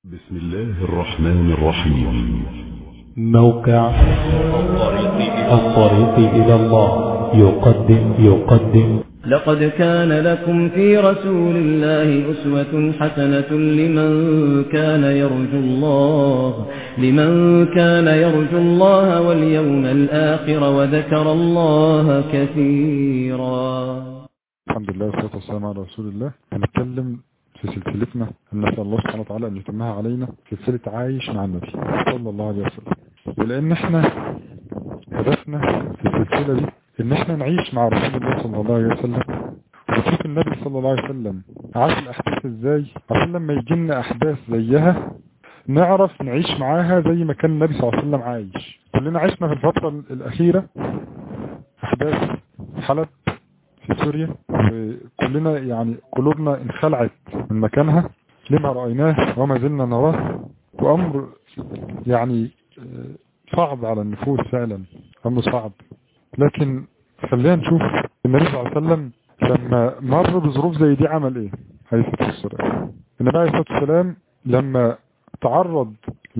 بسم الله الرحمن الرحيم موقع الطريق إلى الله يقدم يقدم لقد كان لكم في رسول الله أسوة حسنة لمن كان يرجو الله لمن كان يرجو الله واليوم الآخر وذكر الله كثيرا الحمد لله والصلاة والسلام على رسول الله هنتكلم في سلسلتنا أن نسأل الله سبحانه وتعالى أن يتمها علينا سلسلة عايش مع النبي صلى الله عليه وسلم ولأن احنا هدفنا في السلسلة دي ان احنا نعيش مع رسول الله صلى الله عليه وسلم ونشوف النبي صلى الله عليه وسلم عاش الأحداث ازاي عشان لما يجي لنا أحداث زيها نعرف نعيش معاها زي ما كان النبي صلى الله عليه وسلم عايش كلنا عشنا في الفترة الأخيرة أحداث حلب في سوريا وكلنا يعني قلوبنا انخلعت من مكانها لما رأيناه وما زلنا نراه وأمر يعني صعب على النفوس فعلا أمر صعب لكن خلينا نشوف النبي صلى الله عليه وسلم لما مر بظروف زي دي عمل ايه عليه الصلاة والسلام النبي عليه الصلاة والسلام لما تعرض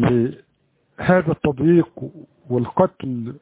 لهذا التضييق والقتل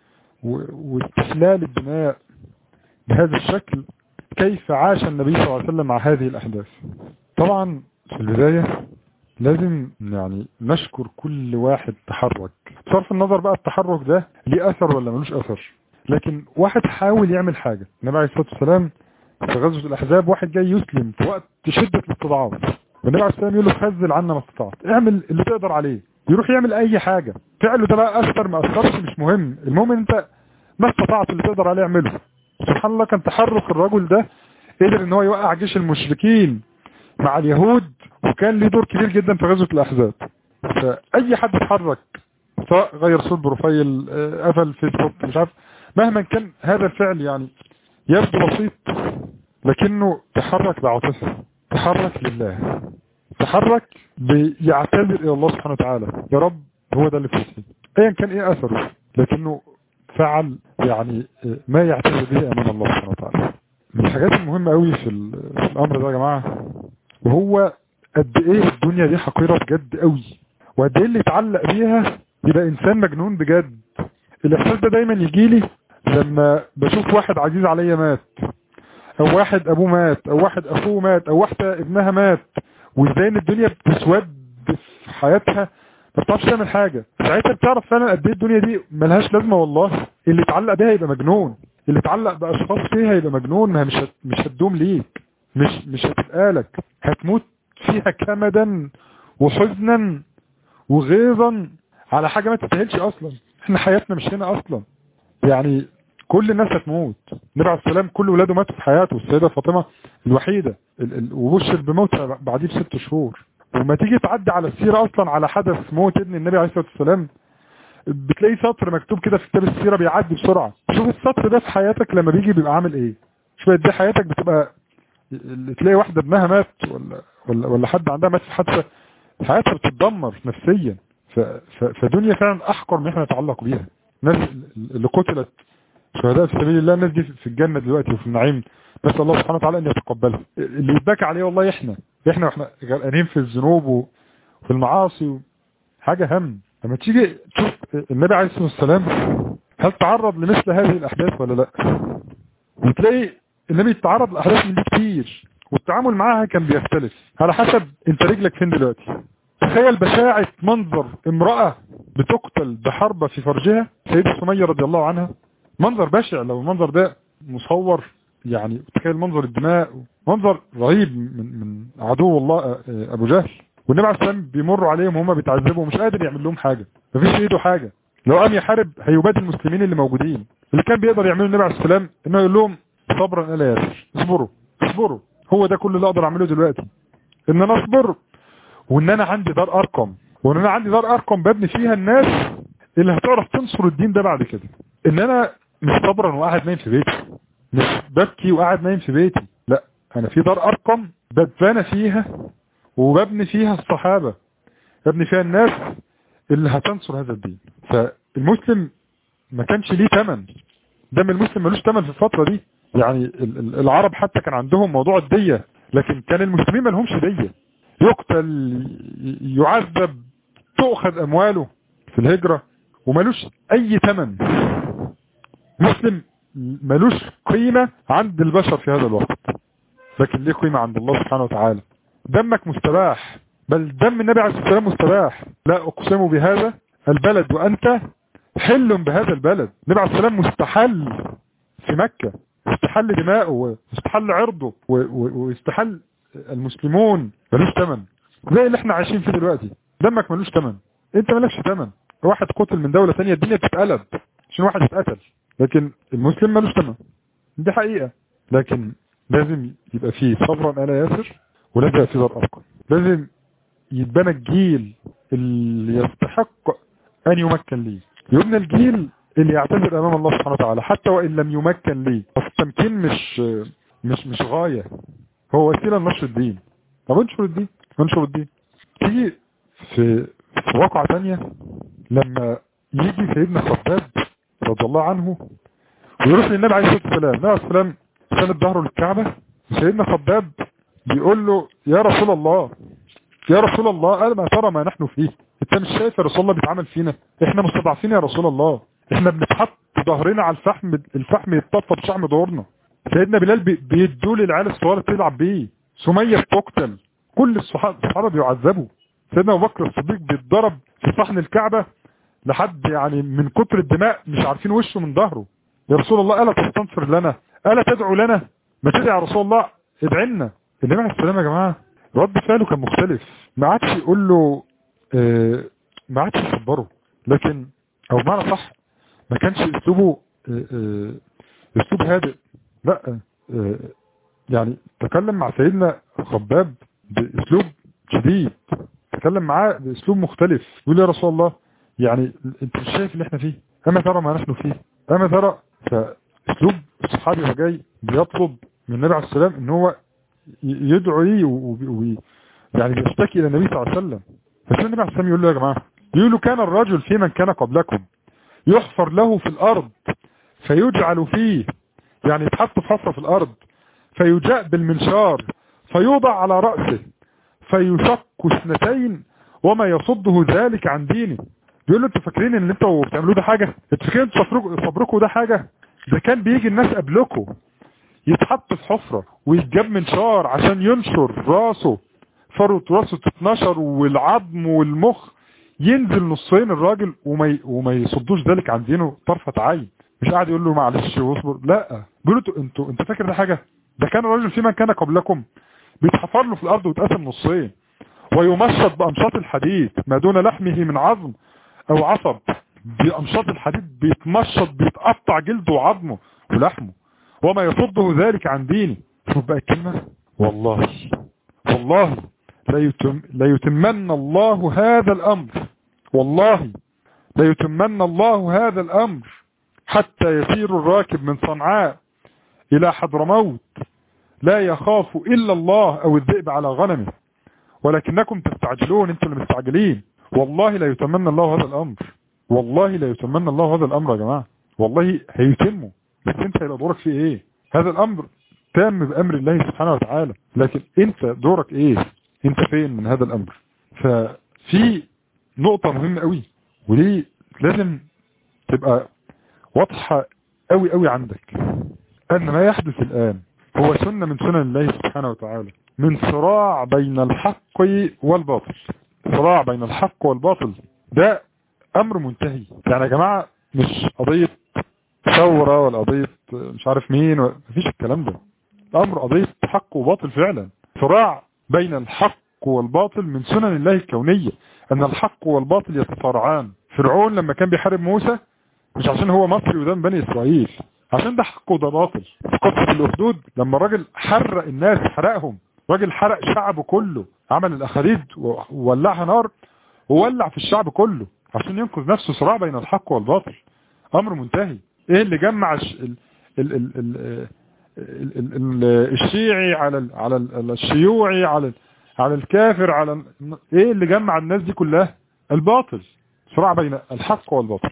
واستحلال البناء بهذا الشكل كيف عاش النبي صلى الله عليه وسلم مع هذه الأحداث طبعا في البداية لازم يعني نشكر كل واحد تحرك بصرف النظر بقى التحرك ده ليه أثر ولا ملوش أثر لكن واحد حاول يعمل حاجة النبي عليه الصلاة والسلام في غزوة الأحزاب واحد جاي يسلم في وقت شدة الاستضعاف والنبي عليه الصلاة والسلام يقول له خزل عنا ما استطعت اعمل اللي تقدر عليه يروح يعمل أي حاجة فعله ده بقى أثر ما أثرش مش مهم المهم ان انت ما استطعت اللي تقدر عليه اعمله سبحان الله كان تحرك الرجل ده قدر ان هو يوقع جيش المشركين مع اليهود وكان ليه دور كبير جدا في غزوة الأحزاب فأي حد اتحرك سواء غير صوت بروفايل قفل فيسبوك مش عارف مهما كان هذا الفعل يعني يبدو بسيط لكنه تحرك بعاطفه تحرك لله تحرك بيعتذر الى الله سبحانه وتعالى يا رب هو ده اللي في وسطي ايا كان ايه اثره لكنه فعل يعني ما يعتذر به امام الله سبحانه وتعالى من الحاجات المهمة قوي في الامر ده يا جماعة وهو قد ايه الدنيا دي حقيرة بجد قوي وقد ايه اللي يتعلق بيها يبقى انسان مجنون بجد الاحساس ده دايما يجي لي لما بشوف واحد عزيز عليا مات او واحد ابوه مات او واحد اخوه مات او واحدة ابنها مات وازاي ان الدنيا بتسود في حياتها ما بتعرفش تعمل حاجة ساعتها بتعرف فعلا قد ايه الدنيا دي ملهاش لازمة والله اللي يتعلق بيها يبقى مجنون اللي يتعلق باشخاص فيها يبقى مجنون ما مش هت... مش هتدوم ليك مش مش هتبقى لك هتموت فيها كمدا وحزنا وغيظا على حاجة ما تستاهلش اصلا احنا حياتنا مش هنا اصلا يعني كل الناس هتموت النبي عليه السلام كل ولاده ماتوا في حياته السيدة فاطمة الوحيدة وبشر بموتها بعديه بست شهور وما تيجي تعدي على السيرة اصلا على حدث موت ابن النبي عليه الصلاة والسلام بتلاقي سطر مكتوب كده في كتاب السيرة بيعدي بسرعة شوف السطر ده في حياتك لما بيجي بيبقى عامل ايه شوف قد ايه حياتك بتبقى تلاقي واحدة ابنها مات ولا ولا ولا حد عندها مات في حادثة حياتها بتتدمر نفسيا فدنيا فعلا احقر من احنا نتعلق بيها الناس اللي قتلت شهداء في سبيل الله الناس دي في الجنة دلوقتي وفي النعيم نسأل الله سبحانه وتعالى ان يتقبلها اللي يتبكى عليه والله احنا احنا واحنا غرقانين في الذنوب وفي المعاصي حاجة هم لما تيجي تشوف النبي عليه الصلاة والسلام هل تعرض لمثل هذه الأحداث ولا لا وتلاقي النبي تعرض لأحداث من دي كتير والتعامل معاها كان بيختلف على حسب انت رجلك فين دلوقتي تخيل بشاعة منظر امرأة بتقتل بحربة في فرجها سيدة سمية رضي الله عنها منظر بشع لو المنظر ده مصور يعني تخيل منظر الدماء منظر رهيب من من عدو الله ابو جهل والنبي عليه السلام بيمروا عليهم وهم بيتعذبوا ومش قادر يعمل لهم حاجة مفيش في ايده حاجة لو قام يحارب هيبادل المسلمين اللي موجودين اللي كان بيقدر يعمله النبي عليه السلام انه يقول لهم صبرا الا ياسر اصبروا اصبروا هو ده كل اللي اقدر اعمله دلوقتي ان انا اصبر وان انا عندي دار ارقم وان انا عندي دار ارقم ببني فيها الناس اللي هتعرف تنصر الدين ده بعد كده ان انا مش صبرا وقاعد نايم في بيتي مش ببكي وقاعد نايم في بيتي لا انا في دار ارقم بتبنى فيها وببني فيها الصحابة ببني فيها الناس اللي هتنصر هذا الدين فالمسلم ما كانش ليه تمن دم المسلم ملوش تمن في الفترة دي يعني العرب حتى كان عندهم موضوع الدية لكن كان المسلمين ما لهمش دية يقتل يعذب تؤخذ امواله في الهجرة وملوش اي ثمن مسلم ملوش قيمة عند البشر في هذا الوقت لكن ليه قيمة عند الله سبحانه وتعالى دمك مستباح بل دم النبي عليه الصلاة والسلام مستباح لا اقسم بهذا البلد وانت حل بهذا البلد النبي عليه الصلاة والسلام مستحل في مكة استحل دماؤه واستحل عرضه واستحل المسلمون ملوش ثمن زي اللي احنا عايشين فيه دلوقتي دمك ملوش ثمن انت مالكش ثمن واحد قتل من دولة ثانيه الدنيا بتتقلب عشان واحد اتقتل لكن المسلم ملوش ثمن دي حقيقة لكن لازم يبقى فيه صبرا انا ياسر ولازم يبقى فيه ذر ارقم لازم يتبنى الجيل اللي يستحق ان يمكن ليه يبنى الجيل اللي يعتذر امام الله سبحانه وتعالى حتى وان لم يمكن ليه التمكين مش مش مش غاية هو وسيلة لنشر الدين طب انشر الدين انشر الدين تيجي في في واقعة ثانية لما يجي سيدنا خباب رضي الله عنه ويروح للنبي عليه الصلاة والسلام النبي عليه الصلاة والسلام سند ظهره للكعبة سيدنا خباب بيقول له يا رسول الله يا رسول الله قال ما ترى ما نحن فيه انت مش شايف يا رسول الله بيتعمل فينا احنا مستضعفين يا رسول الله احنا بنتحط ظهرنا على الفحم الفحم يتطفى بشعم ظهورنا سيدنا بلال بيدوا لي العيال الصغيره تلعب بيه سميه بتقتل كل الصحابه الصحابه بيعذبوا سيدنا ابو بكر الصديق بيتضرب في صحن الكعبه لحد يعني من كتر الدماء مش عارفين وشه من ظهره يا رسول الله الا تستنصر لنا الا تدعو لنا ما تدعي يا رسول الله ادعي لنا النبي عليه السلام يا جماعه رد فعله كان مختلف ما عادش يقول له اه ما عادش يصبره لكن او بمعنى صح ما كانش اسلوبه اه اه اسلوب هادئ لا يعني تكلم مع سيدنا خباب باسلوب شديد تكلم معاه باسلوب مختلف يقول يا رسول الله يعني انت مش شايف اللي احنا فيه اما ترى ما نحن فيه اما ترى فاسلوب الصحابي هو جاي بيطلب من النبي عليه السلام ان هو يدعو ليه ويعني بيشتكي الى النبي صلى الله عليه وسلم فالنبي عليه السلام يقول له يا جماعه يقول له كان الرجل في من كان قبلكم يحفر له في الارض فيجعل فيه يعني يتحط في حفرة في الارض فيجاء بالمنشار فيوضع على رأسه فيشق اثنتين وما يصده ذلك عن دينه بيقول له انتوا فاكرين ان انتوا بتعملوه ده حاجة انتوا فاكرين صبركم ده حاجة ده كان بيجي الناس قبلكم يتحط في حفرة ويتجاب منشار عشان ينشر راسه فروة راسه تتنشر والعظم والمخ ينزل نصين الراجل وما وما يصدوش ذلك عن دينه طرفة عين مش قاعد يقول له معلش واصبر لا بيقولوا انتوا انتوا انت فاكر ده حاجة ده كان الراجل في من كان قبلكم بيتحفر له في الارض ويتقسم نصين ويمشط بامشاط الحديد ما دون لحمه من عظم او عصب بامشاط الحديد بيتمشط بيتقطع جلده وعظمه ولحمه وما يصده ذلك عن ديني شوف بقى الكلمة والله والله لا, يتم لا يتمن الله هذا الامر والله لا يتمن الله هذا الامر حتى يسير الراكب من صنعاء الى حضرموت لا يخاف الا الله او الذئب على غنمه ولكنكم تستعجلون انتم اللي مستعجلين والله لا يتمنى الله هذا الامر والله لا يتمنى الله هذا الامر يا جماعة والله هيتمه بس انت هيبقى دورك فيه ايه هذا الامر تام بامر الله سبحانه وتعالى لكن انت دورك ايه انت فين من هذا الامر ففي نقطة مهمة قوي ودي لازم تبقى واضحة قوي قوي عندك ان ما يحدث الان هو سنة من سنن الله سبحانه وتعالى من صراع بين الحق والباطل صراع بين الحق والباطل ده امر منتهي يعني يا جماعة مش قضية ثورة ولا قضية مش عارف مين مفيش الكلام ده الامر قضية حق وباطل فعلا صراع بين الحق والباطل من سنن الله الكونية ان الحق والباطل يتصارعان فرعون لما كان بيحارب موسى مش عشان هو مصري وده من بني اسرائيل عشان ده حق وده باطل في قصة الاخدود لما الراجل حرق الناس حرقهم راجل حرق شعبه كله عمل الاخاريد وولعها نار وولع في الشعب كله عشان ينقذ نفسه صراع بين الحق والباطل امر منتهي ايه اللي جمع ال ال ال ال ال الشيعي على على الشيوعي على على الكافر على ايه اللي جمع الناس دي كلها الباطل صراع بين الحق والباطل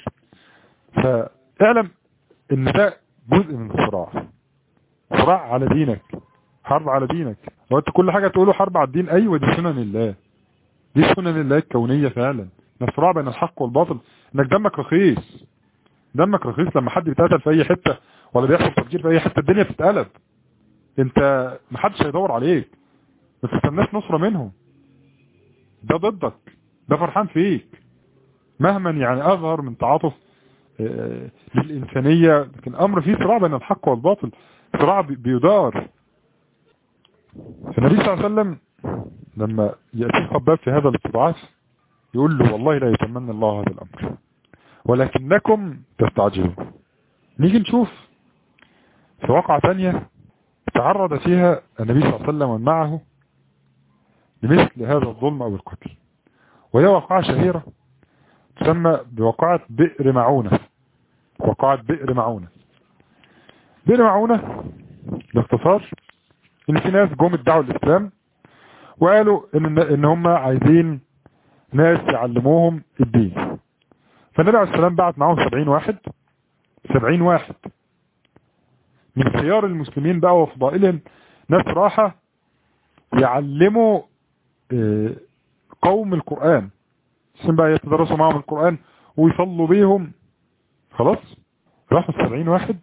فاعلم ان ده جزء من الصراع صراع على دينك حرب على دينك هو انت كل حاجة تقوله حرب على الدين ايوه دي سنن الله دي سنن الله الكونية فعلا ان الصراع بين الحق والباطل انك دمك رخيص دمك رخيص لما حد بيتقتل في اي حتة ولا بيحصل تفجير في اي حتة الدنيا بتتقلب انت محدش هيدور عليك ما تستناش نصرة منهم ده ضدك ده فرحان فيك مهما يعني اظهر من تعاطف آه، للإنسانية لكن أمر فيه صراع بين الحق والباطل صراع بي- بيدار فالنبي صلى الله عليه وسلم لما يأتي خباب في هذا الاستضعاف يقول له والله لا يتمنى الله هذا الأمر ولكنكم تستعجلون نيجي نشوف في واقعة ثانية تعرض فيها النبي صلى الله عليه وسلم ومن معه لمثل هذا الظلم أو القتل وهي واقعة شهيرة تسمى بواقعة بئر معونة واقعة بئر معونة بئر معونة باختصار ان في ناس جم ادعوا الاسلام وقالوا ان ان هم عايزين ناس يعلموهم الدين فالنبي عليه السلام بعت معاهم 70 واحد 70 واحد من خيار المسلمين بقى وفضائلهم ناس راحة يعلموا آه، قوم القرآن عشان بقى يتدرسوا معهم القرآن ويصلوا بيهم خلاص راحوا السبعين واحد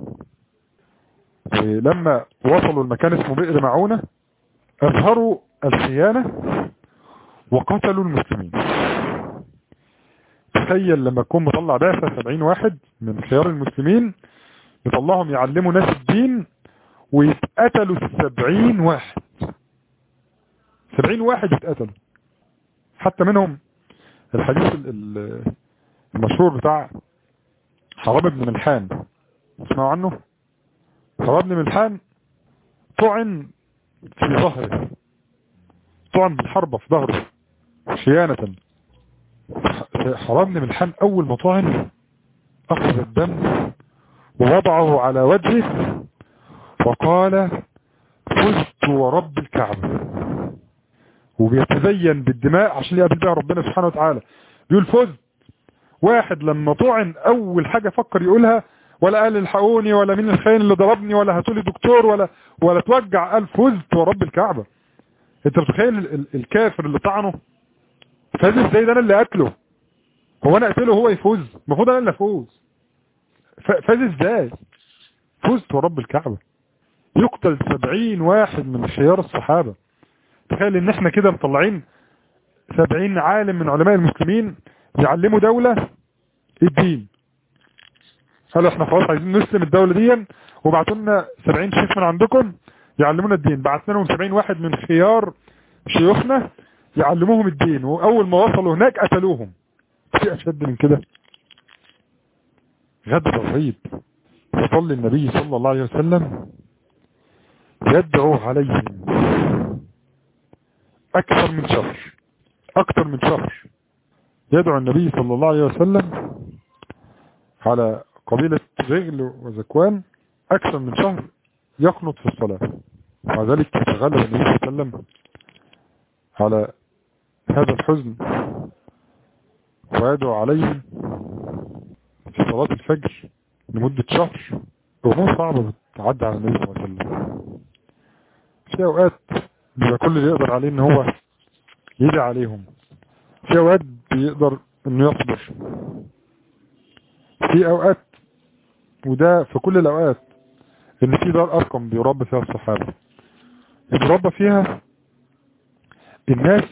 ولما وصلوا المكان اسمه بئر معونة اظهروا الخيانة وقتلوا المسلمين تخيل لما تكون مطلع بعثة سبعين واحد من خيار المسلمين يطلعهم يعلموا ناس الدين ويتقتلوا السبعين واحد سبعين واحد يتقتلوا حتى منهم الحديث ال- ال- المشهور بتاع حرام بن ملحان تسمعوا عنه حرام بن ملحان طعن في ظهره طعن بالحربة في ظهره خيانة حرام بن ملحان أول ما طعن أخذ الدم ووضعه على وجهه وقال فزت ورب الكعبة وبيتزين بالدماء عشان يقابل بها ربنا سبحانه وتعالى بيقول فزت واحد لما طعن اول حاجة فكر يقولها ولا قال الحقوني ولا مين الخاين اللي ضربني ولا هاتولي دكتور ولا ولا توجع قال فزت ورب الكعبة انت متخيل ال- ال- الكافر اللي طعنه فاز ازاي ده انا اللي قتله هو انا اقتله هو يفوز المفروض انا اللي افوز ف- فاز ازاي فزت ورب الكعبة يقتل سبعين واحد من خيار الصحابة تخيل ان احنا كده مطلعين سبعين عالم من علماء المسلمين يعلموا دولة الدين قالوا احنا خلاص عايزين نسلم الدولة دي وبعتوا لنا 70 شيخ من عندكم يعلمونا الدين بعتنا لهم 70 واحد من خيار شيوخنا يعلموهم الدين واول ما وصلوا هناك قتلوهم في اشد من كده غدر رهيب فصلي النبي صلى الله عليه وسلم يدعو عليهم اكثر من شهر اكثر من شهر يدعو النبي صلى الله عليه وسلم على قبيلة غغل وزكوان اكثر من شهر يقنط في الصلاة ومع ذلك يتغلب النبي صلى الله عليه وسلم على هذا الحزن ويدعو عليهم في صلاة الفجر لمدة شهر أمور صعبة بتعدي على النبي صلى الله عليه وسلم في أوقات بيبقى كل اللي يقدر عليه إن هو يدعي عليهم في أوقات بيقدر إنه يصبر في أوقات وده في كل الأوقات إن في دار أرقم بيربى فيها الصحابة بيربى فيها الناس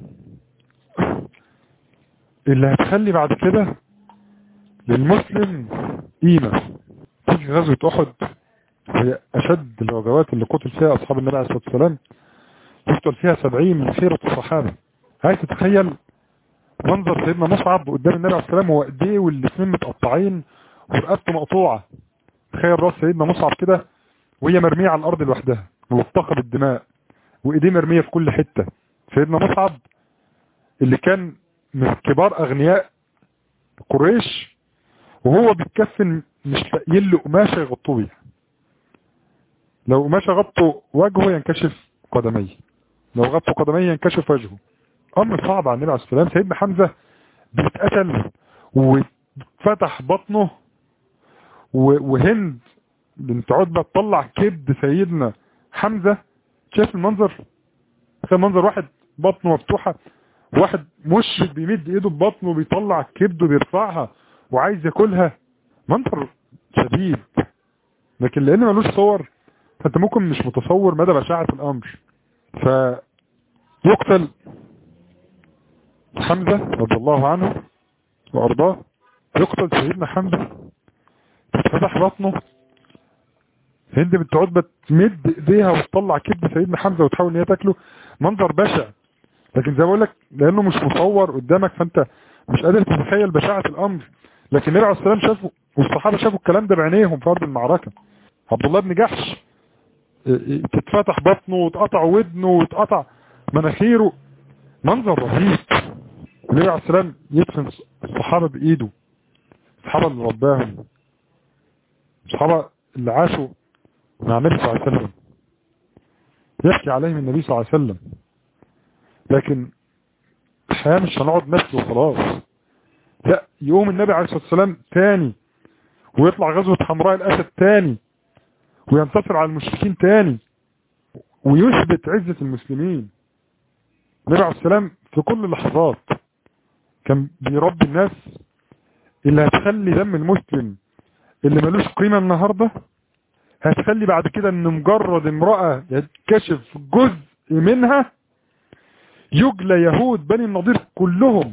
اللي هتخلي بعد كده للمسلم قيمة تيجي غزوة أحد وهي أشد الغزوات اللي قتل فيها أصحاب النبي عليه الصلاة والسلام يقتل فيها سبعين من خيرة الصحابة عايز تتخيل منظر سيدنا مصعب قدام النبي عليه الصلاة والسلام هو ايديه والاثنين متقطعين ورقبته مقطوعة تخيل راس سيدنا مصعب كده وهي مرمية على الأرض لوحدها ملطخة بالدماء وإيديه مرمية في كل حتة سيدنا مصعب اللي كان من كبار أغنياء قريش وهو بيتكفن مش لاقيين له قماشة يغطوه بيها لو قماشة غطوا وجهه ينكشف قدميه لو غطوا قدميه ينكشف وجهه أمر صعب على النبي عليه الصلاة والسلام سيدنا حمزة بيتقتل وفتح بطنه و- وهند بنت عتبة تطلع كبد سيدنا حمزة شايف المنظر تخيل منظر واحد بطنه مفتوحة واحد مشرك بيمد ايده ببطنه وبيطلع كبده بيرفعها وعايز ياكلها منظر شديد لكن لان ملوش صور فانت ممكن مش متصور مدى بشاعة الامر فيقتل حمزة رضي الله عنه وارضاه يقتل سيدنا حمزة فتح بطنه هند بنت عتبة تمد ايديها وتطلع كبد سيدنا حمزة وتحاول ان هي تاكله منظر بشع لكن زي ما بقول لك لانه مش مصور قدامك فانت مش قادر تتخيل بشاعة الامر لكن النبي عليه السلام شافه والصحابة شافوا الكلام ده بعينيهم في ارض المعركة عبد الله بن جحش تتفتح بطنه وتقطع ودنه وتقطع مناخيره منظر رهيب النبي عليه السلام يدفن الصحابة بايده الصحابة اللي رباهم الصحابة اللي عاشوا مع النبي صلى الله عليه وسلم يحكي عليهم النبي صلى الله عليه وسلم لكن الحياة مش هنقعد نفسه وخلاص لا يقوم النبي عليه الصلاة والسلام تاني ويطلع غزوة حمراء الأسد تاني وينتصر على المشركين تاني ويثبت عزة المسلمين النبي عليه السلام في كل اللحظات كان بيربي الناس اللي هتخلي دم المسلم اللي ملوش قيمة النهاردة هتخلي بعد كده ان مجرد امرأة يتكشف جزء منها يجلى يهود بني النضير كلهم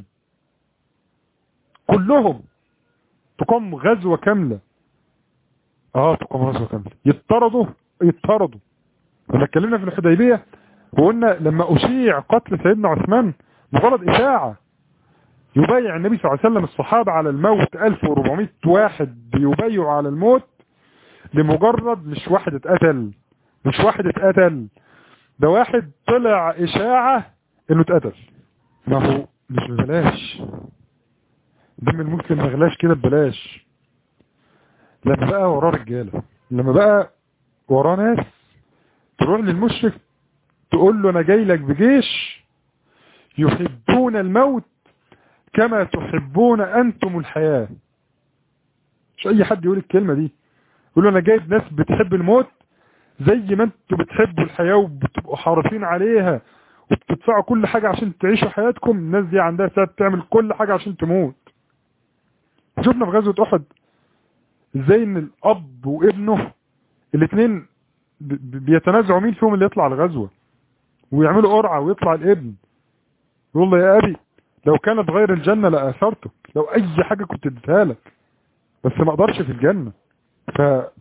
كلهم تقام غزوة كاملة اه تقام غزوة كاملة يطردوا يطردوا لما اتكلمنا في الحديبية وقلنا لما اشيع قتل سيدنا عثمان مجرد اشاعة يبايع النبي صلى الله عليه وسلم الصحابة على الموت 1400 واحد بيبايعوا على الموت لمجرد مش واحد اتقتل مش واحد اتقتل ده واحد طلع اشاعة انه اتقتل ما هو مش ببلاش دم المسلم ما غلاش كده ببلاش لما بقى وراه رجاله لما بقى وراه ناس تروح للمشرك تقول له انا جاي لك بجيش يحبون الموت كما تحبون انتم الحياة مش اي حد يقول الكلمة دي يقول له انا جايب ناس بتحب الموت زي ما انتم بتحبوا الحياة وبتبقوا حارسين عليها وبتدفعوا كل حاجة عشان تعيشوا حياتكم الناس دي عندها ساعة تعمل كل حاجة عشان تموت شفنا في غزوة احد ازاي ان الاب وابنه الاثنين بيتنازعوا مين فيهم اللي يطلع الغزوة ويعملوا قرعة ويطلع الابن يقول له يا ابي لو كانت غير الجنة لأثرتك لو اي حاجة كنت اديتها لك بس ما اقدرش في الجنة ف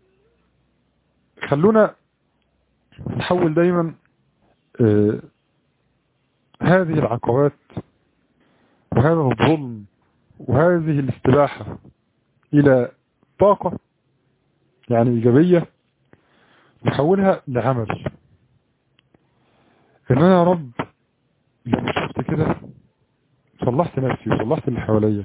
خلونا نحول دايما آه هذه العقبات وهذا الظلم وهذه الاستباحة الى طاقة يعني ايجابية نحولها لعمل ان انا يا رب لما شفت كده صلحت نفسي وصلحت اللي حواليا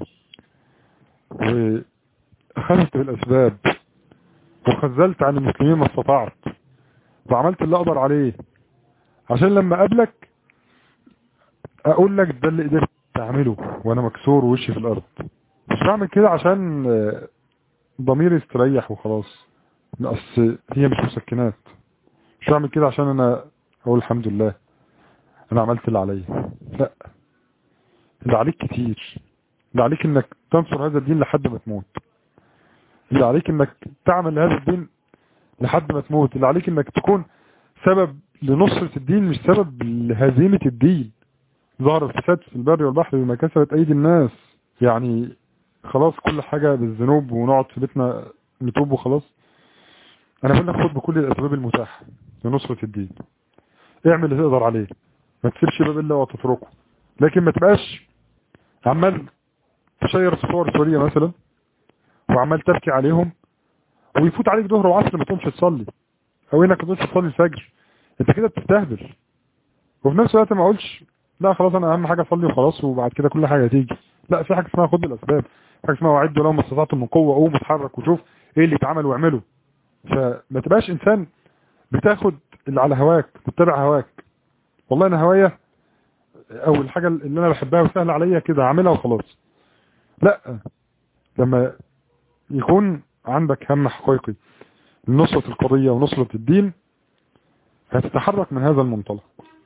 واخذت بالاسباب وخذلت عن المسلمين ما استطعت وعملت اللي اقدر عليه عشان لما اقابلك اقول لك ده اللي قدرت اعمله وانا مكسور ووشي في الارض مش بعمل كده عشان ضميري يستريح وخلاص اصل هي مش مسكنات مش بعمل كده عشان انا اقول الحمد لله انا عملت اللي عليا لا اللي عليك كتير اللي عليك انك تنصر هذا الدين لحد ما تموت اللي عليك انك تعمل لهذا الدين لحد ما تموت اللي عليك انك تكون سبب لنصرة الدين مش سبب لهزيمة الدين ظهر الفساد في البر والبحر بما كسبت ايدي الناس يعني خلاص كل حاجة بالذنوب ونقعد في بيتنا نتوب وخلاص انا بقول لك خد بكل الاسباب المتاحة لنصرة الدين اعمل اللي تقدر عليه ما تسيبش باب الا وتتركه لكن ما تبقاش عمال تشير في صور سوريا مثلا وعمال تبكي عليهم ويفوت عليك ظهر وعصر ما تقومش تصلي او انك ما تقومش تصلي الفجر انت كده بتستهبل وفي نفس الوقت ما اقولش لا خلاص انا اهم حاجه اصلي وخلاص وبعد كده كل حاجه هتيجي لا في حاجه اسمها خد بالاسباب حاجه اسمها وعدوا لو ما استطعتم من قوه قوم اتحرك وشوف ايه اللي اتعمل واعمله فما تبقاش انسان بتاخد اللي على هواك متبع هواك والله انا هوايا او الحاجه اللي انا بحبها وسهله عليا كده اعملها وخلاص لا لما يكون عندك هم حقيقي لنصرة القضية ونصرة الدين هتتحرك من هذا المنطلق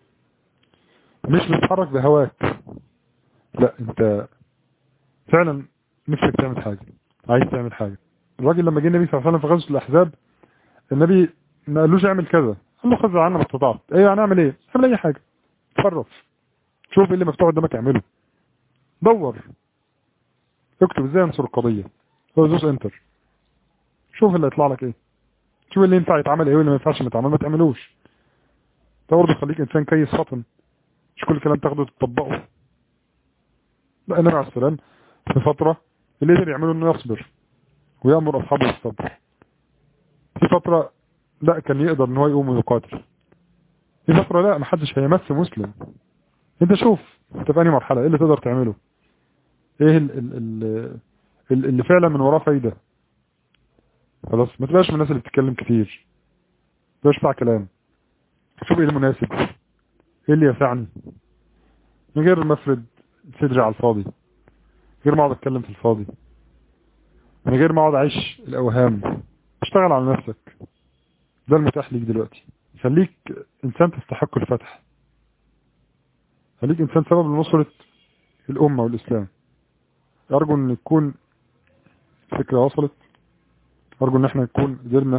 مش بتتحرك بهواك لا انت فعلا نفسك تعمل حاجة عايز تعمل حاجة الراجل لما جه النبي صلى الله عليه وسلم في غزوة الأحزاب النبي ما قالوش اعمل كذا قال له خذ عنا ما استطعت ايه هنعمل ايه اعمل اي حاجة تصرف شوف ايه اللي مفتوح قدامك اعمله دور اكتب ازاي انصر القضية هو دوس انتر شوف اللي هيطلع لك ايه شوف اللي ينفع يتعمل ايه واللي ما ينفعش يتعمل ما تعملوش ده برضه خليك انسان كيس فطن مش كل كلام تاخده تطبقه لا النبي عليه السلام في فترة اللي يقدر يعمله انه يصبر ويأمر اصحابه بالصبر في فترة لا كان يقدر ان هو يقوم ويقاتل في فترة لا محدش هيمس مسلم انت شوف انت في انهي مرحلة ايه اللي تقدر تعمله ايه ال ال ال ال اللي فعلا من وراه فايدة خلاص ما تبقاش من الناس اللي بتتكلم كتير ما تبقاش بتاع كلام شوف ايه المناسب ايه اللي يسعني من غير ما افرد صدري على الفاضي من غير ما اقعد اتكلم في الفاضي من غير ما اقعد اعيش الاوهام اشتغل على نفسك ده المتاح ليك دلوقتي خليك انسان تستحق الفتح خليك انسان سبب لنصرة الامة والاسلام ارجو ان تكون الفكرة وصلت ارجو ان احنا نكون قدرنا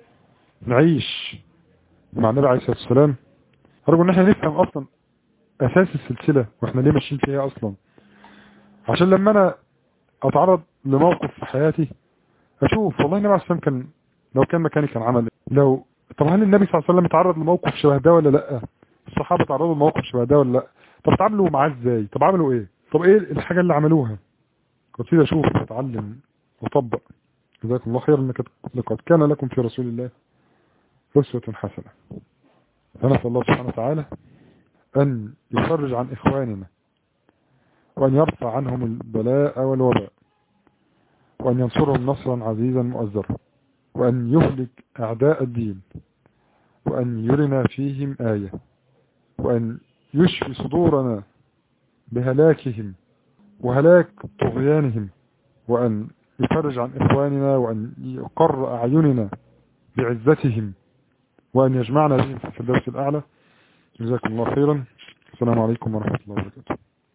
نعيش مع النبي عليه الصلاة والسلام ارجو ان احنا نفهم اصلا اساس السلسلة واحنا ليه ماشيين فيها اصلا عشان لما انا اتعرض لموقف في حياتي اشوف والله النبي عليه الصلاة والسلام كان لو كان مكاني كان عمل إيه؟ لو طب هل النبي صلى الله عليه وسلم اتعرض لموقف شبه ده ولا لا الصحابة تعرضوا لموقف شبه ده ولا لا طب اتعاملوا معاه ازاي طب عملوا ايه طب ايه الحاجة اللي عملوها وابتدي اشوف واتعلم واطبق جزاكم الله خيرا انك لقد كان لكم في رسول الله أسوة حسنة فنسأل الله سبحانه وتعالى أن يفرج عن إخواننا وأن يرفع عنهم البلاء والوباء وأن ينصرهم نصرا عزيزا مؤزرا وأن يهلك أعداء الدين وأن يرنا فيهم آية وأن يشفي صدورنا بهلاكهم وهلاك طغيانهم وأن يفرج عن إخواننا وأن يقر أعيننا بعزتهم وأن يجمعنا بهم في الفردوس الأعلى جزاكم الله خيرا السلام عليكم ورحمة الله وبركاته